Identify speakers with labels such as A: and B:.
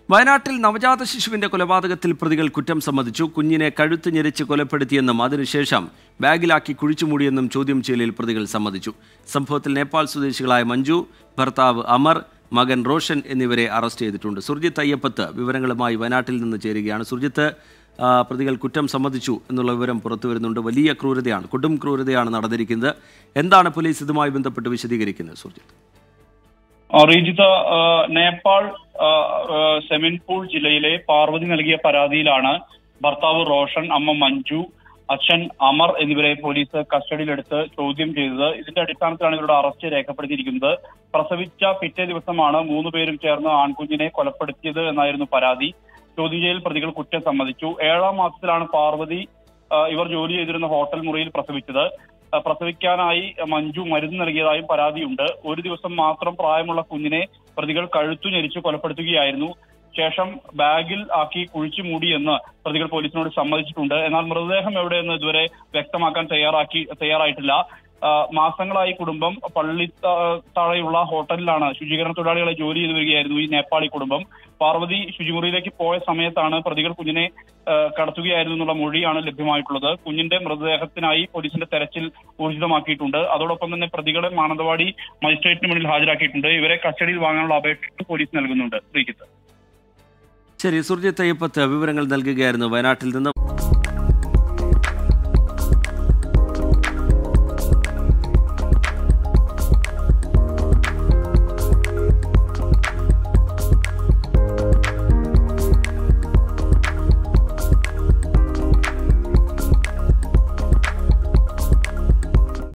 A: വയനാട്ടിൽ നവജാത ശിശുവിന്റെ കൊലപാതകത്തിൽ പ്രതികൾ കുറ്റം സമ്മതിച്ചു കുഞ്ഞിനെ കഴുത്ത് ഞെരിച്ച് കൊലപ്പെടുത്തിയെന്നും അതിനുശേഷം ബാഗിലാക്കി കുഴിച്ചുമൂടിയെന്നും ചോദ്യം ചെയ്യലിൽ പ്രതികൾ സമ്മതിച്ചു സംഭവത്തിൽ നേപ്പാൾ സ്വദേശികളായ മഞ്ജു ഭർത്താവ് അമർ മകൻ റോഷൻ എന്നിവരെ അറസ്റ്റ് ചെയ്തിട്ടുണ്ട് സുർജിത്ത് അയ്യപ്പത്ത് വിവരങ്ങളുമായി വയനാട്ടിൽ നിന്ന് ചേരുകയാണ് സുർജിത്ത് ആ, പ്രതികൾ കുറ്റം സമ്മതിച്ചു എന്നുള്ള വിവരം പുറത്തു വരുന്നുണ്ട് വലിയ ക്രൂരതയാണ് കൊടും ക്രൂരതയാണ് നടന്നിരിക്കുന്നത് എന്താണ് പോലീസ് ഇതുമായി ബന്ധപ്പെട്ട് വിശദീകരിക്കുന്നത് സുർജിത്ത്
B: ആ, റീജിത ആ, നേപ്പാൾ ആ, ആ, സെമിൻപൂൾ ജില്ലയിലെ പാർവതി നൽകിയ പരാതിയിലാണ് ഭർത്താവ് റോഷൻ അമ്മ മഞ്ജു അച്ഛൻ അമർ എന്നിവരെ പോലീസ് കസ്റ്റഡിയിലെടുത്ത് ചോദ്യം ചെയ്തത് ഇതിന്റെ അടിസ്ഥാനത്തിലാണ് ഇവരുടെ അറസ്റ്റ് രേഖപ്പെടുത്തിയിരിക്കുന്നത് പ്രസവിച്ച പിറ്റേ ദിവസമാണ് മൂന്ന് പേരും ചേർന്ന് ആൺകുഞ്ഞിനെ കൊലപ്പെടുത്തിയത് എന്നായിരുന്നു പരാതി ചോദ്യം ചെയ്യൽ പ്രതികൾ കുറ്റം സമ്മതിച്ചു ഏഴാം മാസത്തിലാണ് പാർവതി ആ, ഇവർ ജോലി ചെയ്തിരുന്ന ഹോട്ടൽ മുറിയിൽ പ്രസവിച്ചത് ആ, പ്രസവിക്കാനായി മഞ്ജു മരുന്ന് നൽകിയതായും പരാതിയുണ്ട് ഒരു ദിവസം മാത്രം പ്രായമുള്ള കുഞ്ഞിനെ പ്രതികൾ കഴുത്തു ഞെരിച്ച് കൊലപ്പെടുത്തുകയായിരുന്നു ശേഷം ബാഗിൽ ആക്കി കുഴിച്ചു മൂടിയെന്ന് പ്രതികൾ പോലീസിനോട് സമ്മതിച്ചിട്ടുണ്ട് എന്നാൽ മൃതദേഹം എവിടെയെന്ന് ഇതുവരെ വ്യക്തമാക്കാൻ തയ്യാറാക്കി തയ്യാറായിട്ടില്ല ആ, മാസങ്ങളായി കുടുംബം പള്ളി ത- താഴെയുള്ള ഹോട്ടലിലാണ് ശുചീകരണ തൊഴിലാളികളെ ജോലി ചെയ്തു വരികയായിരുന്നു ഈ നേപ്പാളി കുടുംബം പാർവതി ശുചിമുറിയിലേക്ക് പോയ സമയത്താണ് പ്രതികൾ കുഞ്ഞിനെ ആ, കടത്തുകയായിരുന്നു എന്നുള്ള മൊഴിയാണ് ലഭ്യമായിട്ടുള്ളത് കുഞ്ഞിന്റെ മൃതദേഹത്തിനായി പോലീസിന്റെ തെരച്ചിൽ ഊർജിതമാക്കിയിട്ടുണ്ട് അതോടൊപ്പം തന്നെ പ്രതികളെ മാനന്തവാടി മജിസ്ട്രേറ്റിന് മുന്നിൽ ഹാജരാക്കിയിട്ടുണ്ട് ഇവരെ കസ്റ്റഡിയിൽ വാങ്ങാനുള്ള അപേക്ഷ പോലീസ് നൽകുന്നുണ്ട് ശ്രീജിത്ത്
A: ശരി സുർജിത്ത് അയ്യപ്പത്ത് വിവരങ്ങൾ നൽകുകയായിരുന്നു വയനാട്ടിൽ നിന്ന്